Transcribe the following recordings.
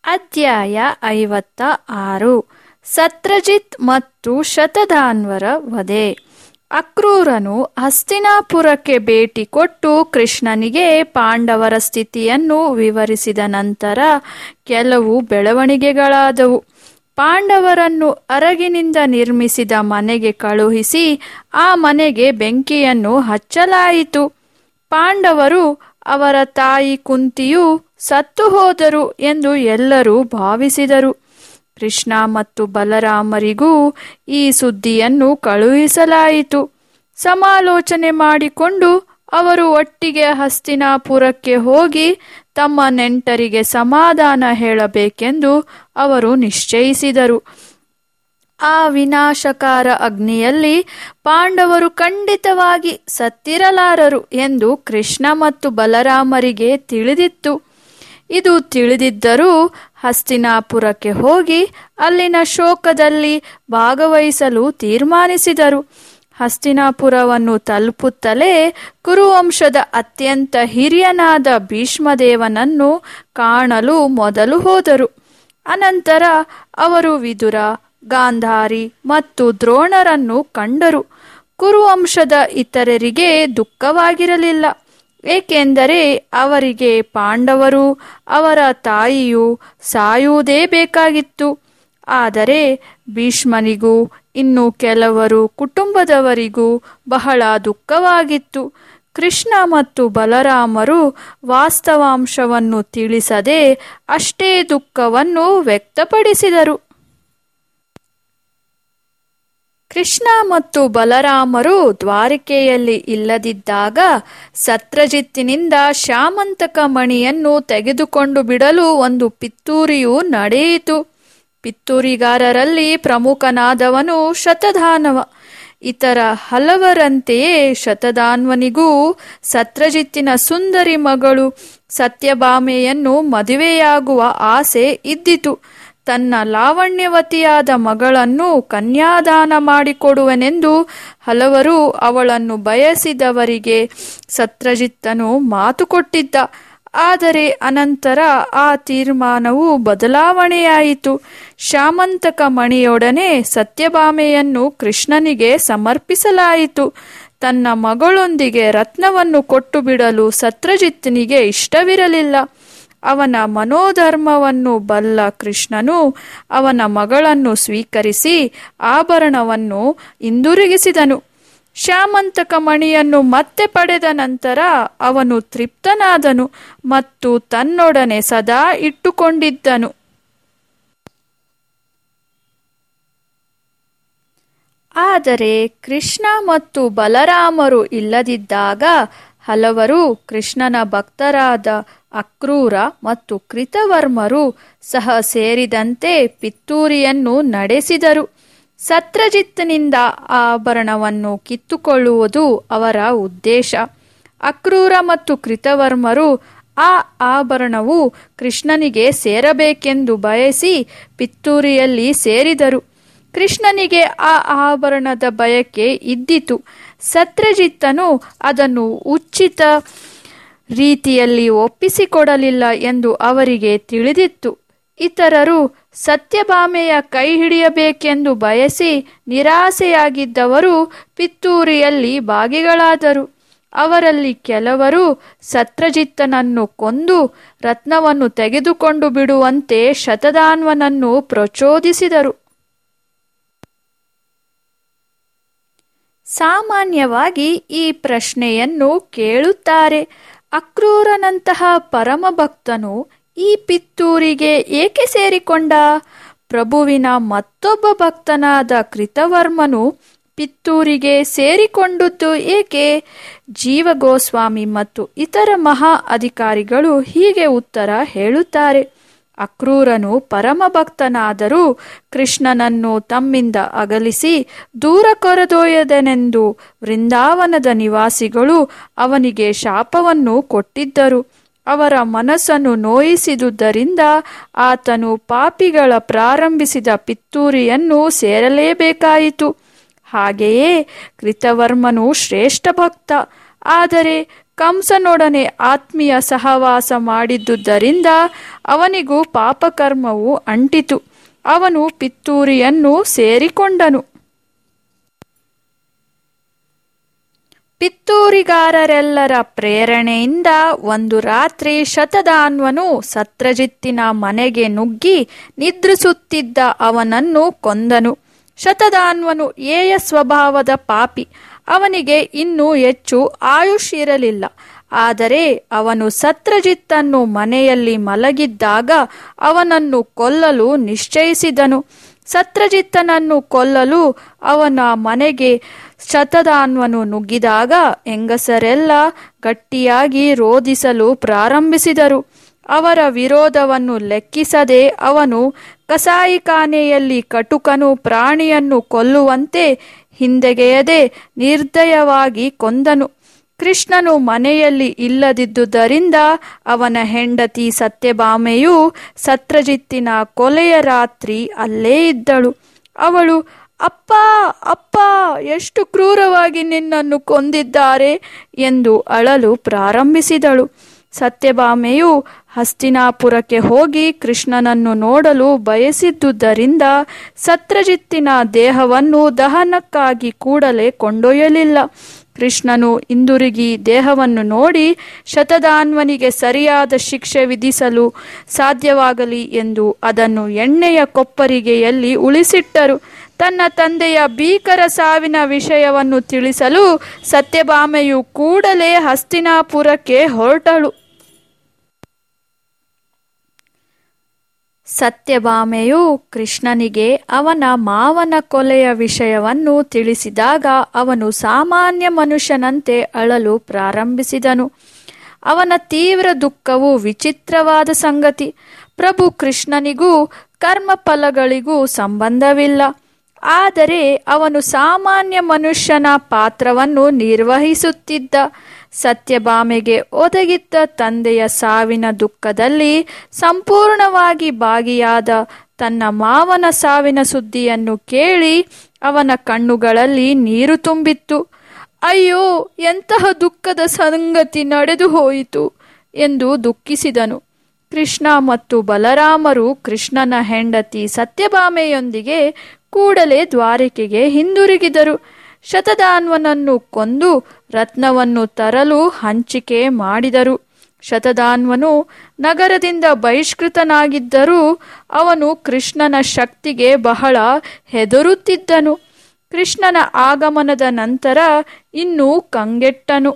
ಅಧ್ಯಾಯ ಐವತ್ತ ಆರು ಸತ್ರಜಿತ್ ಮತ್ತು ಶತಧಾನ್ವರ ವಧೆ ಅಕ್ರೂರನು ಹಸ್ತಿನಾಪುರಕ್ಕೆ ಭೇಟಿ ಕೊಟ್ಟು ಕೃಷ್ಣನಿಗೆ ಪಾಂಡವರ ಸ್ಥಿತಿಯನ್ನು ವಿವರಿಸಿದ ನಂತರ ಕೆಲವು ಬೆಳವಣಿಗೆಗಳಾದವು ಪಾಂಡವರನ್ನು ಅರಗಿನಿಂದ ನಿರ್ಮಿಸಿದ ಮನೆಗೆ ಕಳುಹಿಸಿ ಆ ಮನೆಗೆ ಬೆಂಕಿಯನ್ನು ಹಚ್ಚಲಾಯಿತು ಪಾಂಡವರು ಅವರ ತಾಯಿ ಕುಂತಿಯು ಸತ್ತು ಹೋದರು ಎಂದು ಎಲ್ಲರೂ ಭಾವಿಸಿದರು ಕೃಷ್ಣ ಮತ್ತು ಬಲರಾಮರಿಗೂ ಈ ಸುದ್ದಿಯನ್ನು ಕಳುಹಿಸಲಾಯಿತು ಸಮಾಲೋಚನೆ ಮಾಡಿಕೊಂಡು ಅವರು ಒಟ್ಟಿಗೆ ಹಸ್ತಿನಾಪುರಕ್ಕೆ ಹೋಗಿ ತಮ್ಮ ನೆಂಟರಿಗೆ ಸಮಾಧಾನ ಹೇಳಬೇಕೆಂದು ಅವರು ನಿಶ್ಚಯಿಸಿದರು ಆ ವಿನಾಶಕಾರ ಅಗ್ನಿಯಲ್ಲಿ ಪಾಂಡವರು ಖಂಡಿತವಾಗಿ ಸತ್ತಿರಲಾರರು ಎಂದು ಕೃಷ್ಣ ಮತ್ತು ಬಲರಾಮರಿಗೆ ತಿಳಿದಿತ್ತು ಇದು ತಿಳಿದಿದ್ದರೂ ಹಸ್ತಿನಾಪುರಕ್ಕೆ ಹೋಗಿ ಅಲ್ಲಿನ ಶೋಕದಲ್ಲಿ ಭಾಗವಹಿಸಲು ತೀರ್ಮಾನಿಸಿದರು ಹಸ್ತಿನಾಪುರವನ್ನು ತಲುಪುತ್ತಲೇ ಕುರುವಂಶದ ಅತ್ಯಂತ ಹಿರಿಯನಾದ ಭೀಷ್ಮದೇವನನ್ನು ಕಾಣಲು ಮೊದಲು ಹೋದರು ಅನಂತರ ಅವರು ವಿದುರ ಗಾಂಧಾರಿ ಮತ್ತು ದ್ರೋಣರನ್ನು ಕಂಡರು ಕುರುವಂಶದ ಇತರರಿಗೆ ದುಃಖವಾಗಿರಲಿಲ್ಲ ಏಕೆಂದರೆ ಅವರಿಗೆ ಪಾಂಡವರು ಅವರ ತಾಯಿಯು ಸಾಯುವುದೇ ಬೇಕಾಗಿತ್ತು ಆದರೆ ಭೀಷ್ಮನಿಗೂ ಇನ್ನು ಕೆಲವರು ಕುಟುಂಬದವರಿಗೂ ಬಹಳ ದುಃಖವಾಗಿತ್ತು ಕೃಷ್ಣ ಮತ್ತು ಬಲರಾಮರು ವಾಸ್ತವಾಂಶವನ್ನು ತಿಳಿಸದೆ ಅಷ್ಟೇ ದುಃಖವನ್ನು ವ್ಯಕ್ತಪಡಿಸಿದರು ಕೃಷ್ಣ ಮತ್ತು ಬಲರಾಮರು ದ್ವಾರಿಕೆಯಲ್ಲಿ ಇಲ್ಲದಿದ್ದಾಗ ಸತ್ರಜಿತ್ತಿನಿಂದ ಶ್ಯಾಮಂತಕ ಮಣಿಯನ್ನು ತೆಗೆದುಕೊಂಡು ಬಿಡಲು ಒಂದು ಪಿತ್ತೂರಿಯು ನಡೆಯಿತು ಪಿತ್ತೂರಿಗಾರರಲ್ಲಿ ಪ್ರಮುಖನಾದವನು ಶತಧಾನವ ಇತರ ಹಲವರಂತೆಯೇ ಶತಧಾನ್ವನಿಗೂ ಸತ್ರಜಿತ್ತಿನ ಸುಂದರಿ ಮಗಳು ಸತ್ಯಭಾಮೆಯನ್ನು ಮದುವೆಯಾಗುವ ಆಸೆ ಇದ್ದಿತು ತನ್ನ ಲಾವಣ್ಯವತಿಯಾದ ಮಗಳನ್ನು ಕನ್ಯಾದಾನ ಮಾಡಿಕೊಡುವನೆಂದು ಹಲವರು ಅವಳನ್ನು ಬಯಸಿದವರಿಗೆ ಸತ್ರಜಿತ್ತನು ಮಾತು ಕೊಟ್ಟಿದ್ದ ಆದರೆ ಅನಂತರ ಆ ತೀರ್ಮಾನವು ಬದಲಾವಣೆಯಾಯಿತು ಶಾಮಂತಕ ಮಣಿಯೊಡನೆ ಸತ್ಯಭಾಮೆಯನ್ನು ಕೃಷ್ಣನಿಗೆ ಸಮರ್ಪಿಸಲಾಯಿತು ತನ್ನ ಮಗಳೊಂದಿಗೆ ರತ್ನವನ್ನು ಕೊಟ್ಟು ಬಿಡಲು ಸತ್ರಜಿತ್ತನಿಗೆ ಇಷ್ಟವಿರಲಿಲ್ಲ ಅವನ ಮನೋಧರ್ಮವನ್ನು ಬಲ್ಲ ಕೃಷ್ಣನು ಅವನ ಮಗಳನ್ನು ಸ್ವೀಕರಿಸಿ ಆಭರಣವನ್ನು ಹಿಂದಿರುಗಿಸಿದನು ಶ್ಯಾಮಂತಕ ಮಣಿಯನ್ನು ಮತ್ತೆ ಪಡೆದ ನಂತರ ಅವನು ತೃಪ್ತನಾದನು ಮತ್ತು ತನ್ನೊಡನೆ ಸದಾ ಇಟ್ಟುಕೊಂಡಿದ್ದನು ಆದರೆ ಕೃಷ್ಣ ಮತ್ತು ಬಲರಾಮರು ಇಲ್ಲದಿದ್ದಾಗ ಹಲವರು ಕೃಷ್ಣನ ಭಕ್ತರಾದ ಅಕ್ರೂರ ಮತ್ತು ಕೃತವರ್ಮರು ಸಹ ಸೇರಿದಂತೆ ಪಿತ್ತೂರಿಯನ್ನು ನಡೆಸಿದರು ಸತ್ರಜಿತ್ತನಿಂದ ಆಭರಣವನ್ನು ಕಿತ್ತುಕೊಳ್ಳುವುದು ಅವರ ಉದ್ದೇಶ ಅಕ್ರೂರ ಮತ್ತು ಕೃತವರ್ಮರು ಆ ಆಭರಣವು ಕೃಷ್ಣನಿಗೆ ಸೇರಬೇಕೆಂದು ಬಯಸಿ ಪಿತ್ತೂರಿಯಲ್ಲಿ ಸೇರಿದರು ಕೃಷ್ಣನಿಗೆ ಆ ಆಭರಣದ ಬಯಕೆ ಇದ್ದಿತು ಸತ್ರಜಿತ್ತನು ಅದನ್ನು ಉಚಿತ ರೀತಿಯಲ್ಲಿ ಒಪ್ಪಿಸಿಕೊಡಲಿಲ್ಲ ಎಂದು ಅವರಿಗೆ ತಿಳಿದಿತ್ತು ಇತರರು ಸತ್ಯಭಾಮೆಯ ಕೈ ಹಿಡಿಯಬೇಕೆಂದು ಬಯಸಿ ನಿರಾಸೆಯಾಗಿದ್ದವರು ಪಿತ್ತೂರಿಯಲ್ಲಿ ಭಾಗಿಗಳಾದರು ಅವರಲ್ಲಿ ಕೆಲವರು ಸತ್ರಜಿತ್ತನನ್ನು ಕೊಂದು ರತ್ನವನ್ನು ತೆಗೆದುಕೊಂಡು ಬಿಡುವಂತೆ ಶತಧಾನ್ವನನ್ನು ಪ್ರಚೋದಿಸಿದರು ಸಾಮಾನ್ಯವಾಗಿ ಈ ಪ್ರಶ್ನೆಯನ್ನು ಕೇಳುತ್ತಾರೆ ಅಕ್ರೂರನಂತಹ ಪರಮಭಕ್ತನು ಈ ಪಿತ್ತೂರಿಗೆ ಏಕೆ ಸೇರಿಕೊಂಡ ಪ್ರಭುವಿನ ಮತ್ತೊಬ್ಬ ಭಕ್ತನಾದ ಕೃತವರ್ಮನು ಪಿತ್ತೂರಿಗೆ ಸೇರಿಕೊಂಡದ್ದು ಏಕೆ ಜೀವ ಗೋಸ್ವಾಮಿ ಮತ್ತು ಇತರ ಮಹಾ ಅಧಿಕಾರಿಗಳು ಹೀಗೆ ಉತ್ತರ ಹೇಳುತ್ತಾರೆ ಅಕ್ರೂರನು ಪರಮಭಕ್ತನಾದರೂ ಕೃಷ್ಣನನ್ನು ತಮ್ಮಿಂದ ಅಗಲಿಸಿ ದೂರ ಕೊರೆದೊಯ್ಯದನೆಂದು ವೃಂದಾವನದ ನಿವಾಸಿಗಳು ಅವನಿಗೆ ಶಾಪವನ್ನು ಕೊಟ್ಟಿದ್ದರು ಅವರ ಮನಸ್ಸನ್ನು ನೋಯಿಸಿದುದರಿಂದ ಆತನು ಪಾಪಿಗಳ ಪ್ರಾರಂಭಿಸಿದ ಪಿತ್ತೂರಿಯನ್ನು ಸೇರಲೇಬೇಕಾಯಿತು ಹಾಗೆಯೇ ಕೃತವರ್ಮನು ಶ್ರೇಷ್ಠ ಭಕ್ತ ಆದರೆ ಕಂಸನೊಡನೆ ಆತ್ಮೀಯ ಸಹವಾಸ ಮಾಡಿದ್ದುದರಿಂದ ಅವನಿಗೂ ಪಾಪಕರ್ಮವು ಅಂಟಿತು ಅವನು ಪಿತ್ತೂರಿಯನ್ನು ಸೇರಿಕೊಂಡನು ಪಿತ್ತೂರಿಗಾರರೆಲ್ಲರ ಪ್ರೇರಣೆಯಿಂದ ಒಂದು ರಾತ್ರಿ ಶತದಾನ್ವನು ಸತ್ರಜಿತ್ತಿನ ಮನೆಗೆ ನುಗ್ಗಿ ನಿದ್ರಿಸುತ್ತಿದ್ದ ಅವನನ್ನು ಕೊಂದನು ಶತದಾನ್ವನು ಏಯ ಸ್ವಭಾವದ ಪಾಪಿ ಅವನಿಗೆ ಇನ್ನೂ ಹೆಚ್ಚು ಆಯುಷ್ ಇರಲಿಲ್ಲ ಆದರೆ ಅವನು ಸತ್ರಜಿತ್ತನ್ನು ಮನೆಯಲ್ಲಿ ಮಲಗಿದ್ದಾಗ ಅವನನ್ನು ಕೊಲ್ಲಲು ನಿಶ್ಚಯಿಸಿದನು ಸತ್ರಜಿತ್ತನನ್ನು ಕೊಲ್ಲಲು ಅವನ ಮನೆಗೆ ಶತದಾನ್ವನು ನುಗ್ಗಿದಾಗ ಹೆಂಗಸರೆಲ್ಲ ಗಟ್ಟಿಯಾಗಿ ರೋಧಿಸಲು ಪ್ರಾರಂಭಿಸಿದರು ಅವರ ವಿರೋಧವನ್ನು ಲೆಕ್ಕಿಸದೆ ಅವನು ಕಸಾಯಿಖಾನೆಯಲ್ಲಿ ಕಟುಕನು ಪ್ರಾಣಿಯನ್ನು ಕೊಲ್ಲುವಂತೆ ಹಿಂದೆಗೆಯದೆ ನಿರ್ದಯವಾಗಿ ಕೊಂದನು ಕೃಷ್ಣನು ಮನೆಯಲ್ಲಿ ಇಲ್ಲದಿದ್ದುದರಿಂದ ಅವನ ಹೆಂಡತಿ ಸತ್ಯಭಾಮೆಯು ಸತ್ರಜಿತ್ತಿನ ಕೊಲೆಯ ರಾತ್ರಿ ಅಲ್ಲೇ ಇದ್ದಳು ಅವಳು ಅಪ್ಪ ಅಪ್ಪ ಎಷ್ಟು ಕ್ರೂರವಾಗಿ ನಿನ್ನನ್ನು ಕೊಂದಿದ್ದಾರೆ ಎಂದು ಅಳಲು ಪ್ರಾರಂಭಿಸಿದಳು ಸತ್ಯಭಾಮೆಯು ಹಸ್ತಿನಾಪುರಕ್ಕೆ ಹೋಗಿ ಕೃಷ್ಣನನ್ನು ನೋಡಲು ಬಯಸಿದ್ದುದರಿಂದ ಸತ್ರಜಿತ್ತಿನ ದೇಹವನ್ನು ದಹನಕ್ಕಾಗಿ ಕೂಡಲೇ ಕೊಂಡೊಯ್ಯಲಿಲ್ಲ ಕೃಷ್ಣನು ಹಿಂದುರುಗಿ ದೇಹವನ್ನು ನೋಡಿ ಶತದಾನ್ವನಿಗೆ ಸರಿಯಾದ ಶಿಕ್ಷೆ ವಿಧಿಸಲು ಸಾಧ್ಯವಾಗಲಿ ಎಂದು ಅದನ್ನು ಎಣ್ಣೆಯ ಕೊಪ್ಪರಿಗೆಯಲ್ಲಿ ಉಳಿಸಿಟ್ಟರು ತನ್ನ ತಂದೆಯ ಭೀಕರ ಸಾವಿನ ವಿಷಯವನ್ನು ತಿಳಿಸಲು ಸತ್ಯಭಾಮೆಯು ಕೂಡಲೇ ಹಸ್ತಿನಾಪುರಕ್ಕೆ ಹೊರಟಳು ಸತ್ಯಭಾಮೆಯು ಕೃಷ್ಣನಿಗೆ ಅವನ ಮಾವನ ಕೊಲೆಯ ವಿಷಯವನ್ನು ತಿಳಿಸಿದಾಗ ಅವನು ಸಾಮಾನ್ಯ ಮನುಷ್ಯನಂತೆ ಅಳಲು ಪ್ರಾರಂಭಿಸಿದನು ಅವನ ತೀವ್ರ ದುಃಖವು ವಿಚಿತ್ರವಾದ ಸಂಗತಿ ಪ್ರಭು ಕೃಷ್ಣನಿಗೂ ಕರ್ಮಫಲಗಳಿಗೂ ಸಂಬಂಧವಿಲ್ಲ ಆದರೆ ಅವನು ಸಾಮಾನ್ಯ ಮನುಷ್ಯನ ಪಾತ್ರವನ್ನು ನಿರ್ವಹಿಸುತ್ತಿದ್ದ ಸತ್ಯಭಾಮೆಗೆ ಒದಗಿದ್ದ ತಂದೆಯ ಸಾವಿನ ದುಃಖದಲ್ಲಿ ಸಂಪೂರ್ಣವಾಗಿ ಭಾಗಿಯಾದ ತನ್ನ ಮಾವನ ಸಾವಿನ ಸುದ್ದಿಯನ್ನು ಕೇಳಿ ಅವನ ಕಣ್ಣುಗಳಲ್ಲಿ ನೀರು ತುಂಬಿತ್ತು ಅಯ್ಯೋ ಎಂತಹ ದುಃಖದ ಸಂಗತಿ ನಡೆದು ಹೋಯಿತು ಎಂದು ದುಃಖಿಸಿದನು ಕೃಷ್ಣ ಮತ್ತು ಬಲರಾಮರು ಕೃಷ್ಣನ ಹೆಂಡತಿ ಸತ್ಯಭಾಮೆಯೊಂದಿಗೆ ಕೂಡಲೇ ದ್ವಾರಿಕೆಗೆ ಹಿಂದಿರುಗಿದರು ಶತದಾನ್ವನನ್ನು ಕೊಂದು ರತ್ನವನ್ನು ತರಲು ಹಂಚಿಕೆ ಮಾಡಿದರು ಶತದಾನ್ವನು ನಗರದಿಂದ ಬಹಿಷ್ಕೃತನಾಗಿದ್ದರೂ ಅವನು ಕೃಷ್ಣನ ಶಕ್ತಿಗೆ ಬಹಳ ಹೆದರುತ್ತಿದ್ದನು ಕೃಷ್ಣನ ಆಗಮನದ ನಂತರ ಇನ್ನೂ ಕಂಗೆಟ್ಟನು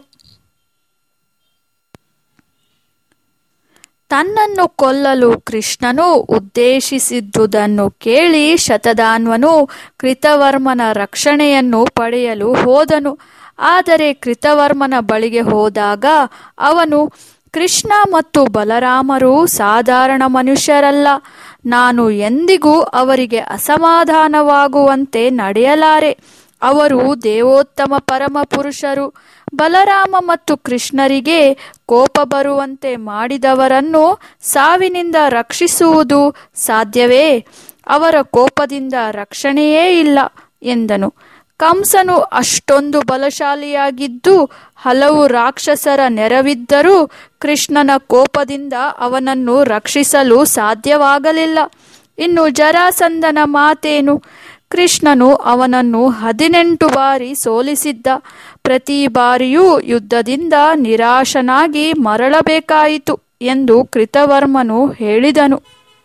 ತನ್ನನ್ನು ಕೊಲ್ಲಲು ಕೃಷ್ಣನು ಉದ್ದೇಶಿಸಿದ್ದುದನ್ನು ಕೇಳಿ ಶತದಾನ್ವನು ಕೃತವರ್ಮನ ರಕ್ಷಣೆಯನ್ನು ಪಡೆಯಲು ಹೋದನು ಆದರೆ ಕೃತವರ್ಮನ ಬಳಿಗೆ ಹೋದಾಗ ಅವನು ಕೃಷ್ಣ ಮತ್ತು ಬಲರಾಮರು ಸಾಧಾರಣ ಮನುಷ್ಯರಲ್ಲ ನಾನು ಎಂದಿಗೂ ಅವರಿಗೆ ಅಸಮಾಧಾನವಾಗುವಂತೆ ನಡೆಯಲಾರೆ ಅವರು ದೇವೋತ್ತಮ ಪರಮ ಪುರುಷರು ಬಲರಾಮ ಮತ್ತು ಕೃಷ್ಣರಿಗೆ ಕೋಪ ಬರುವಂತೆ ಮಾಡಿದವರನ್ನು ಸಾವಿನಿಂದ ರಕ್ಷಿಸುವುದು ಸಾಧ್ಯವೇ ಅವರ ಕೋಪದಿಂದ ರಕ್ಷಣೆಯೇ ಇಲ್ಲ ಎಂದನು ಕಂಸನು ಅಷ್ಟೊಂದು ಬಲಶಾಲಿಯಾಗಿದ್ದು ಹಲವು ರಾಕ್ಷಸರ ನೆರವಿದ್ದರೂ ಕೃಷ್ಣನ ಕೋಪದಿಂದ ಅವನನ್ನು ರಕ್ಷಿಸಲು ಸಾಧ್ಯವಾಗಲಿಲ್ಲ ಇನ್ನು ಜರಾಸಂದನ ಮಾತೇನು ಕೃಷ್ಣನು ಅವನನ್ನು ಹದಿನೆಂಟು ಬಾರಿ ಸೋಲಿಸಿದ್ದ ಪ್ರತಿ ಬಾರಿಯೂ ಯುದ್ಧದಿಂದ ನಿರಾಶನಾಗಿ ಮರಳಬೇಕಾಯಿತು ಎಂದು ಕೃತವರ್ಮನು ಹೇಳಿದನು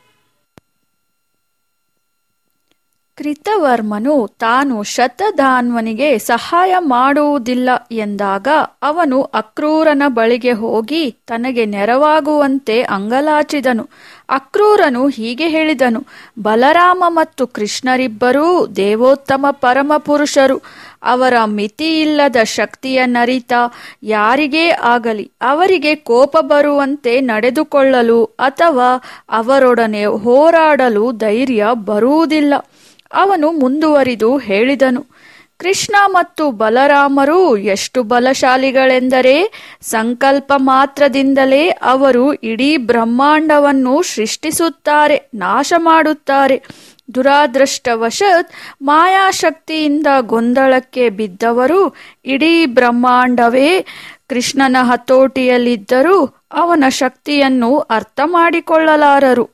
ಕೃತವರ್ಮನು ತಾನು ಶತಧಾನ್ವನಿಗೆ ಸಹಾಯ ಮಾಡುವುದಿಲ್ಲ ಎಂದಾಗ ಅವನು ಅಕ್ರೂರನ ಬಳಿಗೆ ಹೋಗಿ ತನಗೆ ನೆರವಾಗುವಂತೆ ಅಂಗಲಾಚಿದನು ಅಕ್ರೂರನು ಹೀಗೆ ಹೇಳಿದನು ಬಲರಾಮ ಮತ್ತು ಕೃಷ್ಣರಿಬ್ಬರೂ ದೇವೋತ್ತಮ ಪರಮ ಪುರುಷರು ಅವರ ಮಿತಿಯಿಲ್ಲದ ಶಕ್ತಿಯ ನರಿತ ಯಾರಿಗೇ ಆಗಲಿ ಅವರಿಗೆ ಕೋಪ ಬರುವಂತೆ ನಡೆದುಕೊಳ್ಳಲು ಅಥವಾ ಅವರೊಡನೆ ಹೋರಾಡಲು ಧೈರ್ಯ ಬರುವುದಿಲ್ಲ ಅವನು ಮುಂದುವರಿದು ಹೇಳಿದನು ಕೃಷ್ಣ ಮತ್ತು ಬಲರಾಮರು ಎಷ್ಟು ಬಲಶಾಲಿಗಳೆಂದರೆ ಸಂಕಲ್ಪ ಮಾತ್ರದಿಂದಲೇ ಅವರು ಇಡೀ ಬ್ರಹ್ಮಾಂಡವನ್ನು ಸೃಷ್ಟಿಸುತ್ತಾರೆ ನಾಶ ಮಾಡುತ್ತಾರೆ ದುರಾದೃಷ್ಟವಶತ್ ಮಾಯಾಶಕ್ತಿಯಿಂದ ಗೊಂದಲಕ್ಕೆ ಬಿದ್ದವರು ಇಡೀ ಬ್ರಹ್ಮಾಂಡವೇ ಕೃಷ್ಣನ ಹತೋಟಿಯಲ್ಲಿದ್ದರೂ ಅವನ ಶಕ್ತಿಯನ್ನು ಅರ್ಥ ಮಾಡಿಕೊಳ್ಳಲಾರರು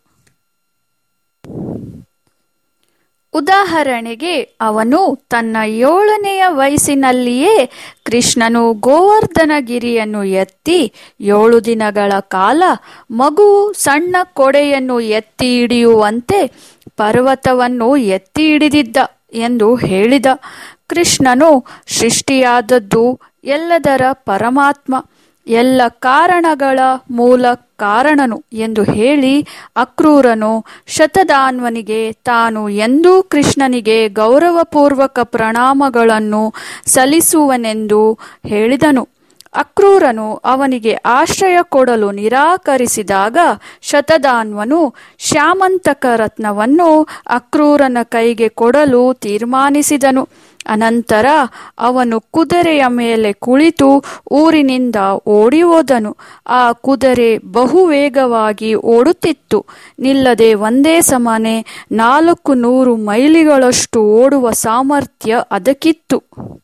ಉದಾಹರಣೆಗೆ ಅವನು ತನ್ನ ಏಳನೆಯ ವಯಸ್ಸಿನಲ್ಲಿಯೇ ಕೃಷ್ಣನು ಗೋವರ್ಧನಗಿರಿಯನ್ನು ಎತ್ತಿ ಏಳು ದಿನಗಳ ಕಾಲ ಮಗುವು ಸಣ್ಣ ಕೊಡೆಯನ್ನು ಎತ್ತಿ ಹಿಡಿಯುವಂತೆ ಪರ್ವತವನ್ನು ಎತ್ತಿ ಹಿಡಿದಿದ್ದ ಎಂದು ಹೇಳಿದ ಕೃಷ್ಣನು ಸೃಷ್ಟಿಯಾದದ್ದು ಎಲ್ಲದರ ಪರಮಾತ್ಮ ಎಲ್ಲ ಕಾರಣಗಳ ಮೂಲ ಕಾರಣನು ಎಂದು ಹೇಳಿ ಅಕ್ರೂರನು ಶತದಾನ್ವನಿಗೆ ತಾನು ಎಂದೂ ಕೃಷ್ಣನಿಗೆ ಗೌರವಪೂರ್ವಕ ಪ್ರಣಾಮಗಳನ್ನು ಸಲ್ಲಿಸುವನೆಂದು ಹೇಳಿದನು ಅಕ್ರೂರನು ಅವನಿಗೆ ಆಶ್ರಯ ಕೊಡಲು ನಿರಾಕರಿಸಿದಾಗ ಶತದಾನ್ವನು ಶ್ಯಾಮಂತಕ ರತ್ನವನ್ನು ಅಕ್ರೂರನ ಕೈಗೆ ಕೊಡಲು ತೀರ್ಮಾನಿಸಿದನು ಅನಂತರ ಅವನು ಕುದುರೆಯ ಮೇಲೆ ಕುಳಿತು ಊರಿನಿಂದ ಓಡಿ ಹೋದನು ಆ ಕುದುರೆ ಬಹು ವೇಗವಾಗಿ ಓಡುತ್ತಿತ್ತು ನಿಲ್ಲದೆ ಒಂದೇ ಸಮನೆ ನಾಲ್ಕು ನೂರು ಮೈಲಿಗಳಷ್ಟು ಓಡುವ ಸಾಮರ್ಥ್ಯ ಅದಕ್ಕಿತ್ತು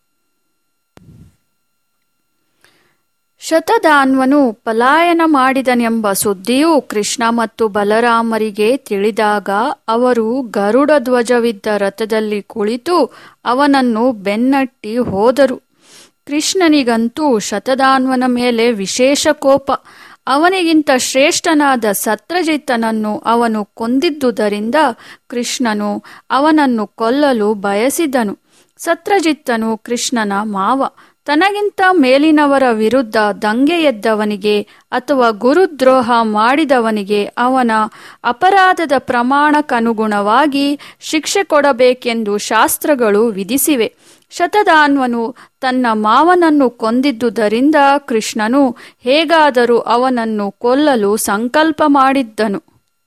ಶತದಾನ್ವನು ಪಲಾಯನ ಮಾಡಿದನೆಂಬ ಸುದ್ದಿಯು ಕೃಷ್ಣ ಮತ್ತು ಬಲರಾಮರಿಗೆ ತಿಳಿದಾಗ ಅವರು ಗರುಡ ಧ್ವಜವಿದ್ದ ರಥದಲ್ಲಿ ಕುಳಿತು ಅವನನ್ನು ಬೆನ್ನಟ್ಟಿ ಹೋದರು ಕೃಷ್ಣನಿಗಂತೂ ಶತದಾನ್ವನ ಮೇಲೆ ವಿಶೇಷ ಕೋಪ ಅವನಿಗಿಂತ ಶ್ರೇಷ್ಠನಾದ ಸತ್ರಜಿತ್ತನನ್ನು ಅವನು ಕೊಂದಿದ್ದುದರಿಂದ ಕೃಷ್ಣನು ಅವನನ್ನು ಕೊಲ್ಲಲು ಬಯಸಿದನು ಸತ್ರಜಿತ್ತನು ಕೃಷ್ಣನ ಮಾವ ತನಗಿಂತ ಮೇಲಿನವರ ವಿರುದ್ಧ ದಂಗೆ ಎದ್ದವನಿಗೆ ಅಥವಾ ಗುರುದ್ರೋಹ ಮಾಡಿದವನಿಗೆ ಅವನ ಅಪರಾಧದ ಪ್ರಮಾಣಕ್ಕನುಗುಣವಾಗಿ ಶಿಕ್ಷೆ ಕೊಡಬೇಕೆಂದು ಶಾಸ್ತ್ರಗಳು ವಿಧಿಸಿವೆ ಶತದಾನ್ವನು ತನ್ನ ಮಾವನನ್ನು ಕೊಂದಿದ್ದುದರಿಂದ ಕೃಷ್ಣನು ಹೇಗಾದರೂ ಅವನನ್ನು ಕೊಲ್ಲಲು ಸಂಕಲ್ಪ ಮಾಡಿದ್ದನು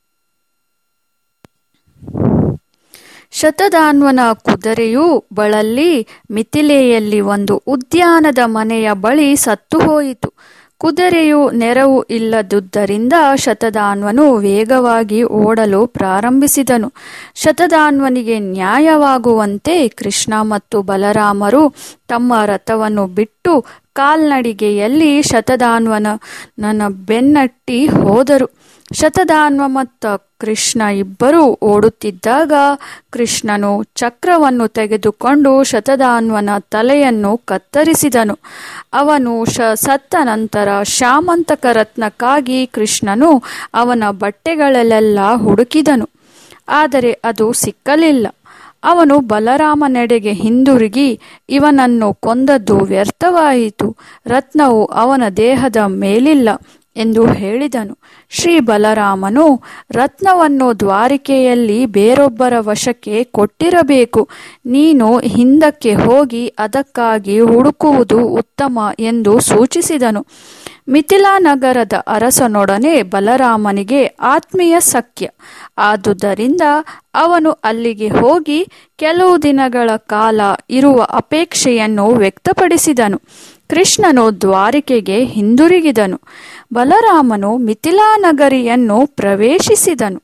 ಶತದಾನ್ವನ ಕುದುರೆಯು ಬಳಲಿ ಮಿಥಿಲೆಯಲ್ಲಿ ಒಂದು ಉದ್ಯಾನದ ಮನೆಯ ಬಳಿ ಸತ್ತು ಹೋಯಿತು ಕುದುರೆಯು ನೆರವು ಇಲ್ಲದುದರಿಂದ ಶತದಾನ್ವನು ವೇಗವಾಗಿ ಓಡಲು ಪ್ರಾರಂಭಿಸಿದನು ಶತದಾನ್ವನಿಗೆ ನ್ಯಾಯವಾಗುವಂತೆ ಕೃಷ್ಣ ಮತ್ತು ಬಲರಾಮರು ತಮ್ಮ ರಥವನ್ನು ಬಿಟ್ಟು ಕಾಲ್ನಡಿಗೆಯಲ್ಲಿ ಶತದಾನ್ವನ ನನ್ನ ಬೆನ್ನಟ್ಟಿ ಹೋದರು ಶತದಾನ್ವ ಮತ್ತು ಕೃಷ್ಣ ಇಬ್ಬರೂ ಓಡುತ್ತಿದ್ದಾಗ ಕೃಷ್ಣನು ಚಕ್ರವನ್ನು ತೆಗೆದುಕೊಂಡು ಶತದಾನ್ವನ ತಲೆಯನ್ನು ಕತ್ತರಿಸಿದನು ಅವನು ಶ ಸತ್ತ ನಂತರ ಶ್ಯಾಮಂತಕ ರತ್ನಕ್ಕಾಗಿ ಕೃಷ್ಣನು ಅವನ ಬಟ್ಟೆಗಳಲ್ಲೆಲ್ಲ ಹುಡುಕಿದನು ಆದರೆ ಅದು ಸಿಕ್ಕಲಿಲ್ಲ ಅವನು ಬಲರಾಮನೆಡೆಗೆ ಹಿಂದಿರುಗಿ ಇವನನ್ನು ಕೊಂದದ್ದು ವ್ಯರ್ಥವಾಯಿತು ರತ್ನವು ಅವನ ದೇಹದ ಮೇಲಿಲ್ಲ ಎಂದು ಹೇಳಿದನು ಶ್ರೀ ಬಲರಾಮನು ರತ್ನವನ್ನು ದ್ವಾರಿಕೆಯಲ್ಲಿ ಬೇರೊಬ್ಬರ ವಶಕ್ಕೆ ಕೊಟ್ಟಿರಬೇಕು ನೀನು ಹಿಂದಕ್ಕೆ ಹೋಗಿ ಅದಕ್ಕಾಗಿ ಹುಡುಕುವುದು ಉತ್ತಮ ಎಂದು ಸೂಚಿಸಿದನು ಮಿಥಿಲಾ ನಗರದ ಅರಸನೊಡನೆ ಬಲರಾಮನಿಗೆ ಆತ್ಮೀಯ ಸಖ್ಯ ಆದುದರಿಂದ ಅವನು ಅಲ್ಲಿಗೆ ಹೋಗಿ ಕೆಲವು ದಿನಗಳ ಕಾಲ ಇರುವ ಅಪೇಕ್ಷೆಯನ್ನು ವ್ಯಕ್ತಪಡಿಸಿದನು ಕೃಷ್ಣನು ದ್ವಾರಿಕೆಗೆ ಹಿಂದಿರುಗಿದನು ಬಲರಾಮನು ಮಿಥಿಲಾ ನಗರಿಯನ್ನು ಪ್ರವೇಶಿಸಿದನು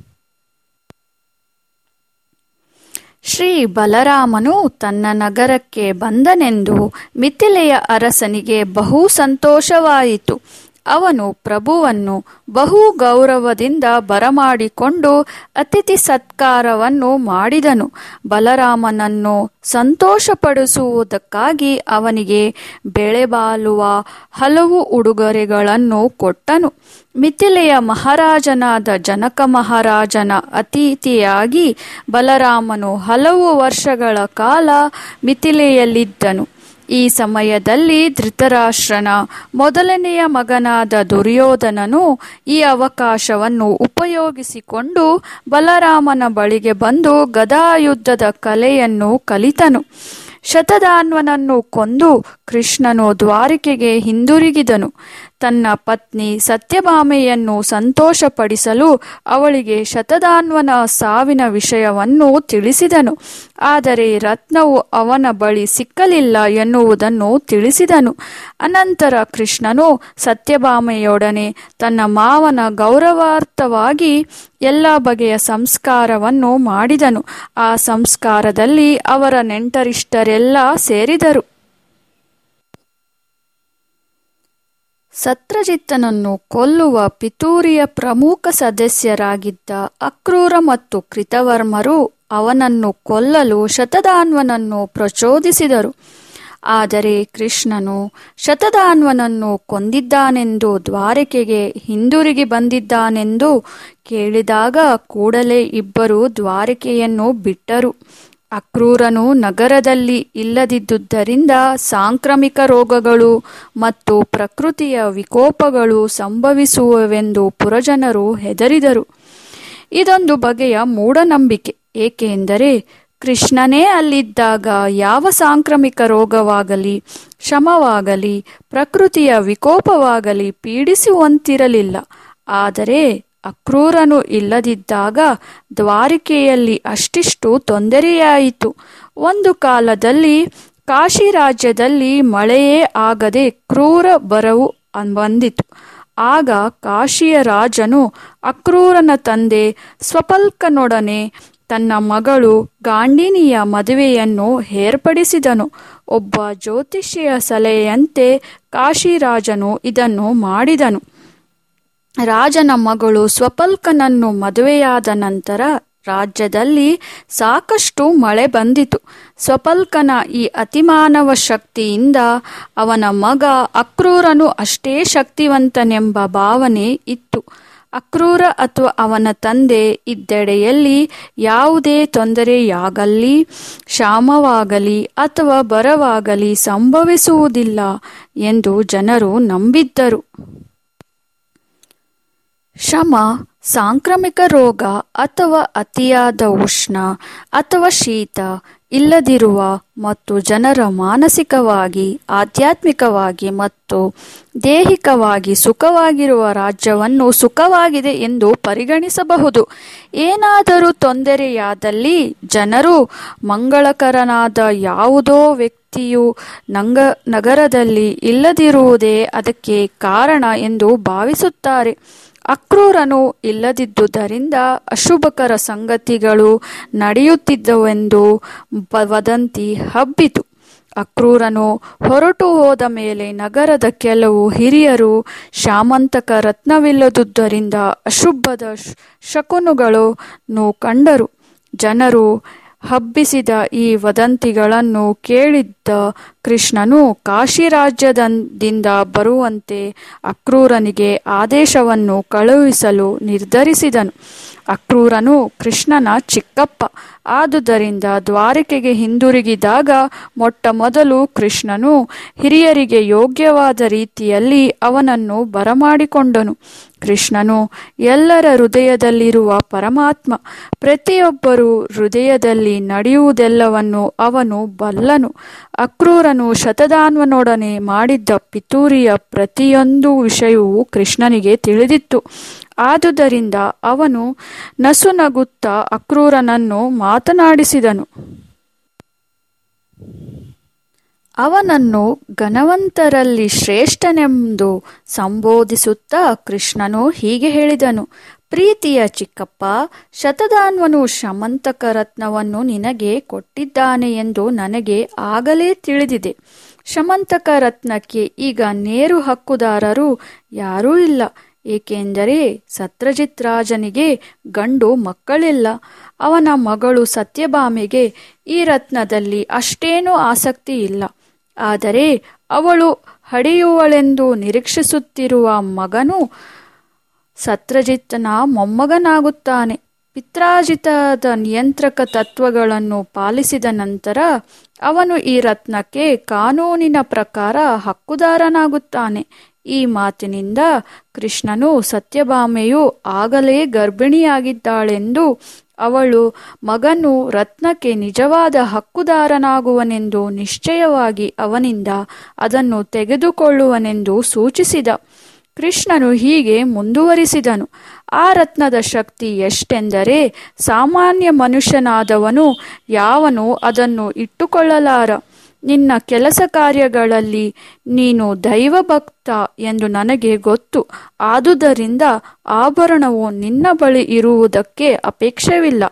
ಶ್ರೀ ಬಲರಾಮನು ತನ್ನ ನಗರಕ್ಕೆ ಬಂದನೆಂದು ಮಿಥಿಲೆಯ ಅರಸನಿಗೆ ಬಹು ಸಂತೋಷವಾಯಿತು ಅವನು ಪ್ರಭುವನ್ನು ಬಹು ಗೌರವದಿಂದ ಬರಮಾಡಿಕೊಂಡು ಅತಿಥಿ ಸತ್ಕಾರವನ್ನು ಮಾಡಿದನು ಬಲರಾಮನನ್ನು ಸಂತೋಷಪಡಿಸುವುದಕ್ಕಾಗಿ ಅವನಿಗೆ ಬೆಳೆಬಾಳುವ ಹಲವು ಉಡುಗೊರೆಗಳನ್ನು ಕೊಟ್ಟನು ಮಿಥಿಲೆಯ ಮಹಾರಾಜನಾದ ಜನಕ ಮಹಾರಾಜನ ಅತಿಥಿಯಾಗಿ ಬಲರಾಮನು ಹಲವು ವರ್ಷಗಳ ಕಾಲ ಮಿಥಿಲೆಯಲ್ಲಿದ್ದನು ಈ ಸಮಯದಲ್ಲಿ ಧೃತರಾಷ್ಟ್ರನ ಮೊದಲನೆಯ ಮಗನಾದ ದುರ್ಯೋಧನನು ಈ ಅವಕಾಶವನ್ನು ಉಪಯೋಗಿಸಿಕೊಂಡು ಬಲರಾಮನ ಬಳಿಗೆ ಬಂದು ಗದಾಯುದ್ಧದ ಕಲೆಯನ್ನು ಕಲಿತನು ಶತದಾನ್ವನನ್ನು ಕೊಂದು ಕೃಷ್ಣನು ದ್ವಾರಿಕೆಗೆ ಹಿಂದಿರುಗಿದನು ತನ್ನ ಪತ್ನಿ ಸತ್ಯಭಾಮೆಯನ್ನು ಸಂತೋಷಪಡಿಸಲು ಅವಳಿಗೆ ಶತದಾನ್ವನ ಸಾವಿನ ವಿಷಯವನ್ನು ತಿಳಿಸಿದನು ಆದರೆ ರತ್ನವು ಅವನ ಬಳಿ ಸಿಕ್ಕಲಿಲ್ಲ ಎನ್ನುವುದನ್ನು ತಿಳಿಸಿದನು ಅನಂತರ ಕೃಷ್ಣನು ಸತ್ಯಭಾಮೆಯೊಡನೆ ತನ್ನ ಮಾವನ ಗೌರವಾರ್ಥವಾಗಿ ಎಲ್ಲ ಬಗೆಯ ಸಂಸ್ಕಾರವನ್ನು ಮಾಡಿದನು ಆ ಸಂಸ್ಕಾರದಲ್ಲಿ ಅವರ ನೆಂಟರಿಷ್ಟರೆಲ್ಲ ಸೇರಿದರು ಸತ್ರಜಿತ್ತನನ್ನು ಕೊಲ್ಲುವ ಪಿತೂರಿಯ ಪ್ರಮುಖ ಸದಸ್ಯರಾಗಿದ್ದ ಅಕ್ರೂರ ಮತ್ತು ಕೃತವರ್ಮರು ಅವನನ್ನು ಕೊಲ್ಲಲು ಶತಧಾನ್ವನನ್ನು ಪ್ರಚೋದಿಸಿದರು ಆದರೆ ಕೃಷ್ಣನು ಶತಧಾನ್ವನನ್ನು ಕೊಂದಿದ್ದಾನೆಂದು ದ್ವಾರಕೆಗೆ ಹಿಂದಿರುಗಿ ಬಂದಿದ್ದಾನೆಂದು ಕೇಳಿದಾಗ ಕೂಡಲೇ ಇಬ್ಬರು ದ್ವಾರಕೆಯನ್ನು ಬಿಟ್ಟರು ಅಕ್ರೂರನು ನಗರದಲ್ಲಿ ಇಲ್ಲದಿದ್ದುದರಿಂದ ಸಾಂಕ್ರಾಮಿಕ ರೋಗಗಳು ಮತ್ತು ಪ್ರಕೃತಿಯ ವಿಕೋಪಗಳು ಸಂಭವಿಸುವವೆಂದು ಪುರಜನರು ಹೆದರಿದರು ಇದೊಂದು ಬಗೆಯ ಮೂಢನಂಬಿಕೆ ಏಕೆಂದರೆ ಕೃಷ್ಣನೇ ಅಲ್ಲಿದ್ದಾಗ ಯಾವ ಸಾಂಕ್ರಾಮಿಕ ರೋಗವಾಗಲಿ ಶ್ರಮವಾಗಲಿ ಪ್ರಕೃತಿಯ ವಿಕೋಪವಾಗಲಿ ಪೀಡಿಸುವಂತಿರಲಿಲ್ಲ ಆದರೆ ಅಕ್ರೂರನು ಇಲ್ಲದಿದ್ದಾಗ ದ್ವಾರಿಕೆಯಲ್ಲಿ ಅಷ್ಟಿಷ್ಟು ತೊಂದರೆಯಾಯಿತು ಒಂದು ಕಾಲದಲ್ಲಿ ಕಾಶಿ ರಾಜ್ಯದಲ್ಲಿ ಮಳೆಯೇ ಆಗದೆ ಕ್ರೂರ ಬರವು ಬಂದಿತು ಆಗ ಕಾಶಿಯ ರಾಜನು ಅಕ್ರೂರನ ತಂದೆ ಸ್ವಪಲ್ಕನೊಡನೆ ತನ್ನ ಮಗಳು ಗಾಂಡಿನಿಯ ಮದುವೆಯನ್ನು ಏರ್ಪಡಿಸಿದನು ಒಬ್ಬ ಜ್ಯೋತಿಷಿಯ ಸಲಹೆಯಂತೆ ಕಾಶಿರಾಜನು ಇದನ್ನು ಮಾಡಿದನು ರಾಜನ ಮಗಳು ಸ್ವಪಲ್ಕನನ್ನು ಮದುವೆಯಾದ ನಂತರ ರಾಜ್ಯದಲ್ಲಿ ಸಾಕಷ್ಟು ಮಳೆ ಬಂದಿತು ಸ್ವಪಲ್ಕನ ಈ ಅತಿಮಾನವ ಶಕ್ತಿಯಿಂದ ಅವನ ಮಗ ಅಕ್ರೂರನು ಅಷ್ಟೇ ಶಕ್ತಿವಂತನೆಂಬ ಭಾವನೆ ಇತ್ತು ಅಕ್ರೂರ ಅಥವಾ ಅವನ ತಂದೆ ಇದ್ದೆಡೆಯಲ್ಲಿ ಯಾವುದೇ ತೊಂದರೆಯಾಗಲಿ ಕ್ಷಾಮವಾಗಲಿ ಅಥವಾ ಬರವಾಗಲಿ ಸಂಭವಿಸುವುದಿಲ್ಲ ಎಂದು ಜನರು ನಂಬಿದ್ದರು ಶ್ರಮ ಸಾಂಕ್ರಾಮಿಕ ರೋಗ ಅಥವಾ ಅತಿಯಾದ ಉಷ್ಣ ಅಥವಾ ಶೀತ ಇಲ್ಲದಿರುವ ಮತ್ತು ಜನರ ಮಾನಸಿಕವಾಗಿ ಆಧ್ಯಾತ್ಮಿಕವಾಗಿ ಮತ್ತು ದೈಹಿಕವಾಗಿ ಸುಖವಾಗಿರುವ ರಾಜ್ಯವನ್ನು ಸುಖವಾಗಿದೆ ಎಂದು ಪರಿಗಣಿಸಬಹುದು ಏನಾದರೂ ತೊಂದರೆಯಾದಲ್ಲಿ ಜನರು ಮಂಗಳಕರನಾದ ಯಾವುದೋ ವ್ಯಕ್ತಿಯು ನಂಗ ನಗರದಲ್ಲಿ ಇಲ್ಲದಿರುವುದೇ ಅದಕ್ಕೆ ಕಾರಣ ಎಂದು ಭಾವಿಸುತ್ತಾರೆ ಅಕ್ರೂರನು ಇಲ್ಲದಿದ್ದುದರಿಂದ ಅಶುಭಕರ ಸಂಗತಿಗಳು ನಡೆಯುತ್ತಿದ್ದವೆಂದು ವದಂತಿ ಹಬ್ಬಿತು ಅಕ್ರೂರನು ಹೊರಟು ಹೋದ ಮೇಲೆ ನಗರದ ಕೆಲವು ಹಿರಿಯರು ಶಾಮಂತಕ ರತ್ನವಿಲ್ಲದುದರಿಂದ ಅಶುಭದ ಶಕುನುಗಳನ್ನು ಕಂಡರು ಜನರು ಹಬ್ಬಿಸಿದ ಈ ವದಂತಿಗಳನ್ನು ಕೇಳಿದ್ದ ಕೃಷ್ಣನು ಕಾಶಿ ರಾಜ್ಯದಿಂದ ಬರುವಂತೆ ಅಕ್ರೂರನಿಗೆ ಆದೇಶವನ್ನು ಕಳುಹಿಸಲು ನಿರ್ಧರಿಸಿದನು ಅಕ್ರೂರನು ಕೃಷ್ಣನ ಚಿಕ್ಕಪ್ಪ ಆದುದರಿಂದ ದ್ವಾರಕೆಗೆ ಹಿಂದಿರುಗಿದಾಗ ಮೊಟ್ಟ ಮೊದಲು ಕೃಷ್ಣನು ಹಿರಿಯರಿಗೆ ಯೋಗ್ಯವಾದ ರೀತಿಯಲ್ಲಿ ಅವನನ್ನು ಬರಮಾಡಿಕೊಂಡನು ಕೃಷ್ಣನು ಎಲ್ಲರ ಹೃದಯದಲ್ಲಿರುವ ಪರಮಾತ್ಮ ಪ್ರತಿಯೊಬ್ಬರು ಹೃದಯದಲ್ಲಿ ನಡೆಯುವುದೆಲ್ಲವನ್ನು ಅವನು ಬಲ್ಲನು ಅಕ್ರೂರನು ಶತಧಾನ್ವನೊಡನೆ ಮಾಡಿದ್ದ ಪಿತೂರಿಯ ಪ್ರತಿಯೊಂದು ವಿಷಯವೂ ಕೃಷ್ಣನಿಗೆ ತಿಳಿದಿತ್ತು ಆದುದರಿಂದ ಅವನು ನಸುನಗುತ್ತಾ ಅಕ್ರೂರನನ್ನು ಮಾತನಾಡಿಸಿದನು ಅವನನ್ನು ಘನವಂತರಲ್ಲಿ ಶ್ರೇಷ್ಠನೆಂದು ಸಂಬೋಧಿಸುತ್ತಾ ಕೃಷ್ಣನು ಹೀಗೆ ಹೇಳಿದನು ಪ್ರೀತಿಯ ಚಿಕ್ಕಪ್ಪ ಶತಧಾನ್ವನು ಶಮಂತಕ ರತ್ನವನ್ನು ನಿನಗೆ ಕೊಟ್ಟಿದ್ದಾನೆ ಎಂದು ನನಗೆ ಆಗಲೇ ತಿಳಿದಿದೆ ಶಮಂತಕ ರತ್ನಕ್ಕೆ ಈಗ ನೇರು ಹಕ್ಕುದಾರರು ಯಾರೂ ಇಲ್ಲ ಏಕೆಂದರೆ ಸತ್ರಜಿತ್ ರಾಜನಿಗೆ ಗಂಡು ಮಕ್ಕಳಿಲ್ಲ ಅವನ ಮಗಳು ಸತ್ಯಭಾಮೆಗೆ ಈ ರತ್ನದಲ್ಲಿ ಅಷ್ಟೇನೂ ಆಸಕ್ತಿ ಇಲ್ಲ ಆದರೆ ಅವಳು ಹಡೆಯುವಳೆಂದು ನಿರೀಕ್ಷಿಸುತ್ತಿರುವ ಮಗನು ಸತ್ರಜಿತ್ತನ ಮೊಮ್ಮಗನಾಗುತ್ತಾನೆ ಪಿತ್ರಾಜಿತದ ನಿಯಂತ್ರಕ ತತ್ವಗಳನ್ನು ಪಾಲಿಸಿದ ನಂತರ ಅವನು ಈ ರತ್ನಕ್ಕೆ ಕಾನೂನಿನ ಪ್ರಕಾರ ಹಕ್ಕುದಾರನಾಗುತ್ತಾನೆ ಈ ಮಾತಿನಿಂದ ಕೃಷ್ಣನು ಸತ್ಯಭಾಮೆಯು ಆಗಲೇ ಗರ್ಭಿಣಿಯಾಗಿದ್ದಾಳೆಂದು ಅವಳು ಮಗನು ರತ್ನಕ್ಕೆ ನಿಜವಾದ ಹಕ್ಕುದಾರನಾಗುವನೆಂದು ನಿಶ್ಚಯವಾಗಿ ಅವನಿಂದ ಅದನ್ನು ತೆಗೆದುಕೊಳ್ಳುವನೆಂದು ಸೂಚಿಸಿದ ಕೃಷ್ಣನು ಹೀಗೆ ಮುಂದುವರಿಸಿದನು ಆ ರತ್ನದ ಶಕ್ತಿ ಎಷ್ಟೆಂದರೆ ಸಾಮಾನ್ಯ ಮನುಷ್ಯನಾದವನು ಯಾವನು ಅದನ್ನು ಇಟ್ಟುಕೊಳ್ಳಲಾರ ನಿನ್ನ ಕೆಲಸ ಕಾರ್ಯಗಳಲ್ಲಿ ನೀನು ದೈವಭಕ್ತ ಎಂದು ನನಗೆ ಗೊತ್ತು ಆದುದರಿಂದ ಆಭರಣವು ನಿನ್ನ ಬಳಿ ಇರುವುದಕ್ಕೆ ಅಪೇಕ್ಷವಿಲ್ಲ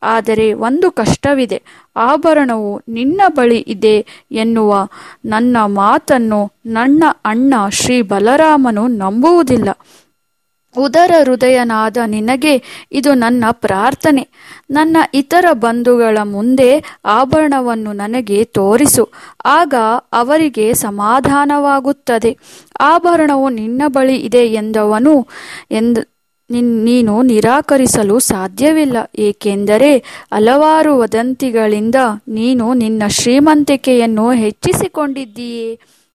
ಆದರೆ ಒಂದು ಕಷ್ಟವಿದೆ ಆಭರಣವು ನಿನ್ನ ಬಳಿ ಇದೆ ಎನ್ನುವ ನನ್ನ ಮಾತನ್ನು ನನ್ನ ಅಣ್ಣ ಶ್ರೀ ಬಲರಾಮನು ನಂಬುವುದಿಲ್ಲ ಉದರ ಹೃದಯನಾದ ನಿನಗೆ ಇದು ನನ್ನ ಪ್ರಾರ್ಥನೆ ನನ್ನ ಇತರ ಬಂಧುಗಳ ಮುಂದೆ ಆಭರಣವನ್ನು ನನಗೆ ತೋರಿಸು ಆಗ ಅವರಿಗೆ ಸಮಾಧಾನವಾಗುತ್ತದೆ ಆಭರಣವು ನಿನ್ನ ಬಳಿ ಇದೆ ಎಂದವನು ಎಂದ ನಿನ್ ನೀನು ನಿರಾಕರಿಸಲು ಸಾಧ್ಯವಿಲ್ಲ ಏಕೆಂದರೆ ಹಲವಾರು ವದಂತಿಗಳಿಂದ ನೀನು ನಿನ್ನ ಶ್ರೀಮಂತಿಕೆಯನ್ನು ಹೆಚ್ಚಿಸಿಕೊಂಡಿದ್ದೀಯೆ